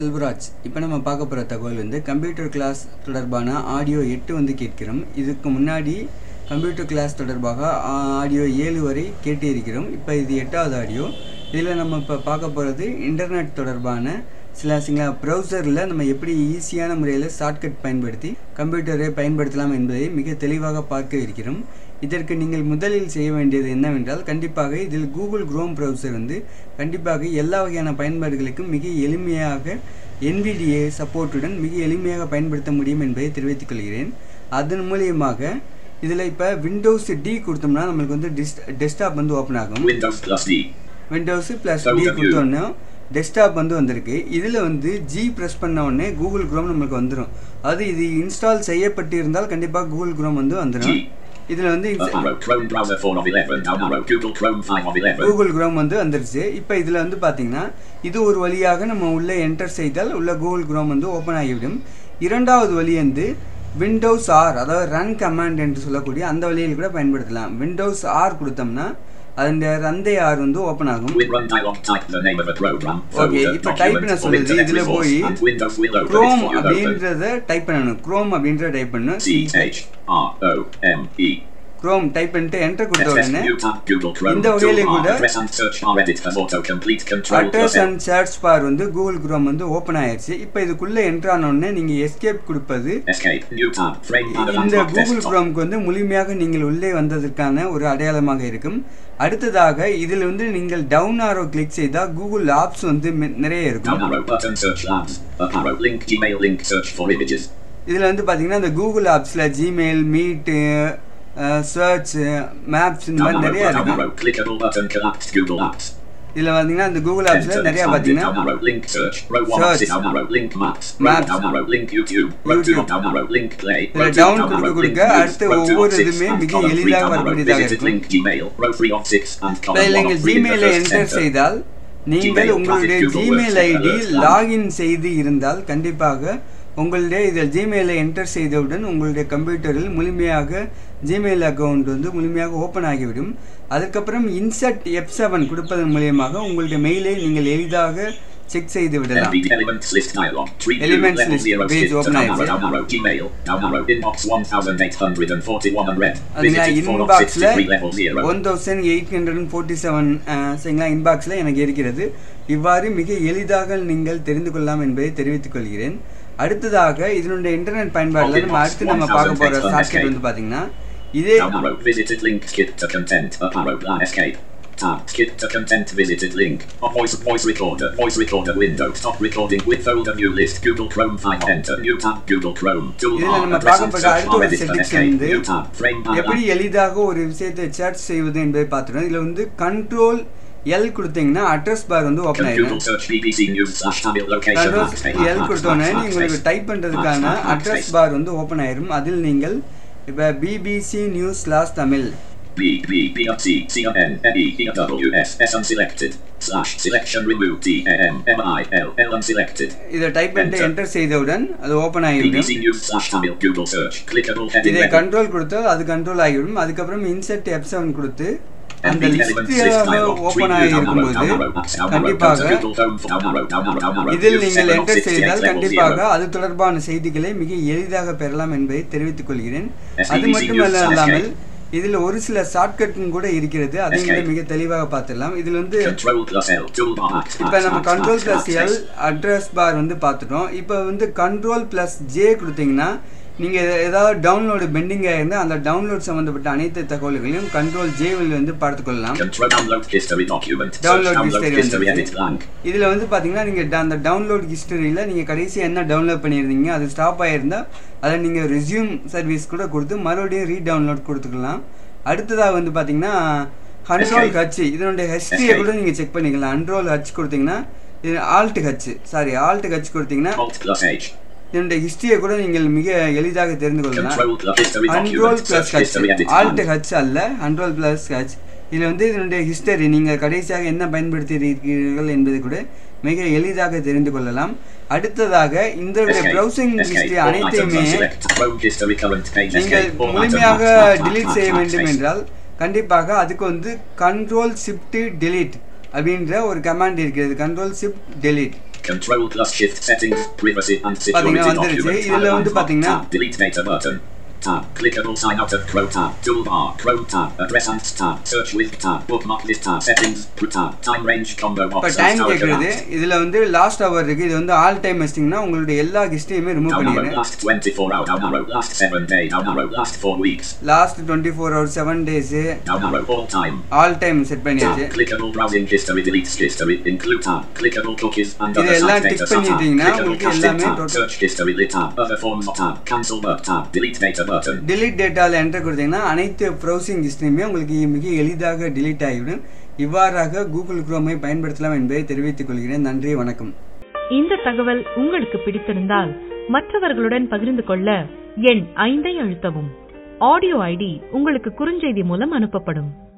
செல்வராஜ் இப்போ நம்ம பார்க்க போகிற தகவல் வந்து கம்ப்யூட்டர் கிளாஸ் தொடர்பான ஆடியோ எட்டு வந்து கேட்கிறோம் இதுக்கு முன்னாடி கம்ப்யூட்டர் கிளாஸ் தொடர்பாக ஆடியோ ஏழு வரை கேட்டு இருக்கிறோம் இப்போ இது எட்டாவது ஆடியோ இதில் நம்ம இப்போ பார்க்க போகிறது இன்டர்நெட் தொடர்பான சில சில ப்ரௌசரில் நம்ம எப்படி ஈஸியான முறையில் ஷார்ட்கட் பயன்படுத்தி கம்ப்யூட்டரை பயன்படுத்தலாம் என்பதை மிக தெளிவாக பார்க்க இருக்கிறோம் இதற்கு நீங்கள் முதலில் செய்ய வேண்டியது என்னவென்றால் கண்டிப்பாக இதில் கூகுள் குரோம் ப்ரௌசர் வந்து கண்டிப்பாக எல்லா வகையான பயன்பாடுகளுக்கும் மிக எளிமையாக NVDA சப்போர்ட்டுடன் மிக எளிமையாக பயன்படுத்த முடியும் என்பதை தெரிவித்துக் கொள்கிறேன் அதன் மூலியமாக இதில் இப்போ விண்டோஸ் டி கொடுத்தோம்னா நம்மளுக்கு வந்து டெஸ்க்டாப் வந்து ஓப்பன் ஆகும் Windows plus D. Windows plus Overview. D கொடுத்தோன்னே டெஸ்க்டாப் வந்து வந்திருக்கு இதில் வந்து ஜி ப்ரெஸ் பண்ண உடனே கூகுள் குரோம் நம்மளுக்கு வந்துடும் அது இது இன்ஸ்டால் செய்யப்பட்டு இருந்தால் கண்டிப்பாக கூகுள் குரோம் வந்து வந்துடும் G. இதில் வந்து Up arrow Chrome browser 4 of 11. Down arrow Google Chrome 5 of 11. Google Chrome வந்து வந்துருச்சு இப்போ இதில் வந்து பார்த்தீங்கன்னா இது ஒரு வழியாக நம்ம உள்ளே என்டர் செய்தால் உள்ள கூகுள் குரோம் வந்து ஓப்பன் ஆகிவிடும் இரண்டாவது வழி வந்து விண்டோஸ் ஆர் அதாவது ரன் கமாண்ட் என்று சொல்லக்கூடிய அந்த வழியில் கூட பயன்படுத்தலாம் விண்டோஸ் ஆர் கொடுத்தோம்னா அந்த ரந்தை ஆர் வந்து ஓப்பன் ஆகும் With run dialog type the name of a program, Okay, folder, இப்போ type பண்ண document, or சொல்லுது. internet இதுல resource, போய் and Windows will open Chrome it for you open. அப்படின்றத டைப் பண்ணணும் குரோம் அப்படின்றத டைப் பண்ணணும் C H R O M E. Chrome type பண்ணிட்டு என்டர் கொடுத்த Test உடனே new tab Google Chrome. இந்த வகையிலே Toolbar, கூட address and search bar edit has autocomplete control address plus L. And search bar வந்து Google Chrome வந்து open ஆயிருச்சு இப்போ இதுக்குள்ளே என்ட்ரு ஆன உடனே நீங்கள் எஸ்கேப் கொடுப்பது Escape new tab frame panel and இந்த top கூகுள் desktop. குரோம்க்கு வந்து முழுமையாக நீங்கள் உள்ளே வந்ததற்கான ஒரு அடையாளமாக இருக்கும் அடுத்ததாக இதில் வந்து நீங்கள் டவுன் ஆரோ கிளிக் செய்தால் கூகுள் ஆப்ஸ் வந்து மி- நிறைய Down இருக்கும் arrow button search labs. Up arrow link Gmail link search for images. இதில் வந்து பார்த்தீங்கன்னா இந்த கூகுள் ஆப்ஸில் ஜிமெயில் மீட்டு சர்ச் மேப்ஸ் இந்த Down மாதிரி arrow, நிறைய down இருக்கும் arrow clickable button collapsed Google apps. இதில் பார்த்தீங்கன்னா இந்த கூகுள் ஆப்ஸில் Enter நிறைய expanded பார்த்தீங்கன்னா down arrow link search. Row 1 Search. down arrow link maps. Row Maps. down arrow link YouTube. Row 2 YouTube. down arrow link play. Row இதில் 2 down down கொடுக்க arrow link கொடுக்க news. அடுத்த Row 2 of ஒவ்வொரு 6 இதுவுமே and மிக column 3 எளிதாக down arrow வரக்கூடியதாக visited இருக்கும் link Gmail. Row 3 of 6 and column 1 நீங்கள் of 3 in the ஜிமெயிலை first என்டர் center. செய்தால் நீங்கள் Gmail உங்களுடைய traffic Google Gmail Workspace ID alert. Login செய்து இருந்தால் கண்டிப்பாக உங்களுடைய இதில் ஜிமெயிலை என்டர் செய்தவுடன் உங்களுடைய கம்ப்யூட்டரில் முழுமையாக ஜிமெயில் அக்கவுண்ட் வந்து முழுமையாக ஓப்பன் ஆகிவிடும் அதுக்கப்புறம் இன்சர்ட் எஃப் செவன் கொடுப்பதன் மூலியமாக உங்களுடைய மெயிலை நீங்கள் எளிதாக செக் செய்து விடலாம் NVD elements list dialog. Tree view Elements level list 0 page skip to open down ஆயிடுச்சு. arrow down arrow Gmail. Down arrow inbox 1841 unread. அதுங்களா Visited 4 of இன்பாக்ஸில் 63 level 0. One thousand eight hundred and forty seven சரிங்களா இன்பாக்ஸில் எனக்கு இருக்கிறது இவ்வாறு மிக எளிதாக நீங்கள் தெரிந்து கொள்ளலாம் என்பதை தெரிவித்துக் கொள்கிறேன் அடுத்ததாக இதனுடைய இன்டர்நெட் பயன்பாடில் நம்ம அடுத்து நம்ம பார்க்க போகிற ஷார்ட்கட் வந்து பார்த்தீங்கன்னா இதே Down arrow visited link skip to content. Up arrow plan escape. Tab skip to content visited link. Of voice voice recorder voice recorder window stop recording with folder view list Google Chrome 5 enter new tab Google Chrome tool இதுல bar நம்ம address and பார்க்கப்பட்ட search அடுத்த bar ஒரு edit and settings escape வந்து new tab frame panel எப்படி எளிதாக ஒரு விஷயத்தை சர்ச் செய்வது என்பதை பார்த்துட்டோம் இதில் வந்து கண்ட்ரோல் எல் கொடுத்தீங்கன்னா அட்ரஸ் பார் வந்து ஓப்பன் ஆயிடும் Google search BBC News slash Tamil location control max space L max கொடுத்தோன்னே max max உங்களுக்கு space. டைப் பண்ணுறதுக்கான Max, max, max address space. Bar வந்து ஓப்பன் ஆயிரும் அதில் நீங்கள் இப்போ BBC news slash Tamil B B B C C N N E E W S S unselected slash selection remove T M M I L L unselected இதை type பண்ணிட்டு Enter. Enter செய்தவுடன் அது open ஆகிவிடும் BBC News slash Tamil Google search clickable heading இதை level. Control கொடுத்தால் அது control ஆகிவிடும் அதுக்கப்புறம் இன்சர்ட் எஃப் செவன் கொடுத்து அந்த NVD elements list லிஸ்டியாக dialog. Open Tree view down arrow, ஆகியிருக்கும்போது down arrow, max, down arrow, கண்டிப்பாக go to Google Home, down arrow, down arrow, down arrow, இதில் use நீங்கள் 7 of என்டர் 68 செய்தால் level கண்டிப்பாக 0. அது தொடர்பான செய்திகளை மிக எளிதாக பெறலாம் என்பதை தெரிவித்துக் கொள்கிறேன் SBC அது மட்டுமல்ல news இல்லாமல் escape. இதில் ஒரு சில ஷார்ட்கட்டும் கூட இருக்கிறது அதையும் கூட Escape. மிக தெளிவாக பார்த்துடலாம் இதில் வந்து Control plus L toolbar max இப்போ max நம்ம max control max plus max L space. Address bar வந்து பார்த்துட்டோம் இப்போ வந்து கண்ட்ரோல் ப்ளஸ் ஜே கொடுத்தீங்கன்னா நீங்கள் ஏதாவது டவுன்லோடு பெண்டிங் ஆயிருந்தால் அந்த டவுன்லோட் சம்மந்தப்பட்ட அனைத்து தகவல்களையும் கண்ட்ரோல் ஜேவில் வந்து பார்த்துக்கொள்ளலாம் Control download history document. Search Download download history history வந்துருச்சு. edit blank. இதில் வந்து பார்த்தீங்கன்னா நீங்கள் அந்த டவுன்லோட் ஹிஸ்டரியில் நீங்கள் கடைசியாக என்ன டவுன்லோட் பண்ணியிருந்தீங்க அது ஸ்டாப் ஆகிருந்தால் அதை நீங்கள் ரெஸ்யூம் சர்வீஸ் கூட கொடுத்து மறுபடியும் ரீடவுன்லோட் கொடுத்துக்கலாம் அடுத்ததாக வந்து பார்த்தீங்கன்னா கண்ட்ரோல் Escape. ஹச் இதனுடைய ஹிஸ்ட்ரியை Escape. கூட நீங்கள் செக் பண்ணிக்கலாம் கண்ட்ரோல் ஹச் கொடுத்தீங்கன்னா இது Alt H sorry Alt H கொடுத்தீங்கன்னா Alt plus H. இதனுடைய ஹிஸ்டரியை கூட நீங்கள் மிக எளிதாக தெரிந்து கொள்ளலாம் Control plus history control document. Plus Search H history edit Alt blank. H அல்ல கண்ட்ரோல் ப்ளஸ் ஹச் இதில் வந்து இதனுடைய ஹிஸ்டரி நீங்கள் கடைசியாக என்ன பயன்படுத்தி இருக்கிறீர்கள் என்பதை கூட மிக எளிதாக தெரிந்து கொள்ளலாம் அடுத்ததாக இந்த Escape. Browsing Escape. History All items அனைத்தையுமே unselect. Chrome history current page நீங்கள் escape. All items முழுமையாக max, max, max, delete max, செய்ய max, வேண்டும் space. என்றால் கண்டிப்பாக அதுக்கு வந்து கண்ட்ரோல் ஷிஃப்ட் delete அப்படின்ற ஒரு கமாண்ட் இருக்கிறது control shift delete Control plus Shift settings, privacy and பாத்தீங்கன்னா security வந்துருச்சு. documents. இதுல Add வந்து one பாத்தீங்கன்னா- tab, delete data button. Tab, clickable sign out of Chrome tab, toolbar, Chrome tab, address and tab, search with tab, bookmark list tab, settings, pro tab, time range combo இப்போ box, time and tower கேட்குறது command. இதில் வந்து last hour இருக்குது இது வந்து all time ஹெஸ்டிங்னா உங்களுடைய எல்லா ஹிஸ்ட்ரியுமே ரிமூவ் Down arrow, பண்ணிடுறேன் last 24 hour, down arrow, last 7 day, down arrow, last 4 weeks, last twenty four hour seven days down arrow, all time. All time set பண்ணியாச்சு Tab, clickable browsing history, delete history, include tab, clickable cookies and இது other எல்லாம் site tick data sub tab, பண்ணிட்டீங்கன்னா clickable உங்களுக்கு cached எல்லாமே tab, total- search history, lit tab, other forms of tab, cancel work tab, delete data button. delete டேட்டாவில் enter கொடுத்தீங்கன்னா அனைத்து browsing ஹிஸ்ட்ரியுமே உங்களுக்கு மிக எளிதாக delete ஆகிவிடும் இவ்வாறாக கூகுள் குரோமை பயன்படுத்தலாம் என்பதை தெரிவித்துக் கொள்கிறேன் நன்றி வணக்கம் இந்த தகவல் உங்களுக்கு பிடித்திருந்தால் மற்றவர்களுடன் பகிர்ந்து கொள்ள எண் ஐந்தை அழுத்தவும் ஆடியோ ஐடி உங்களுக்கு குறுஞ்செய்தி மூலம் அனுப்பப்படும்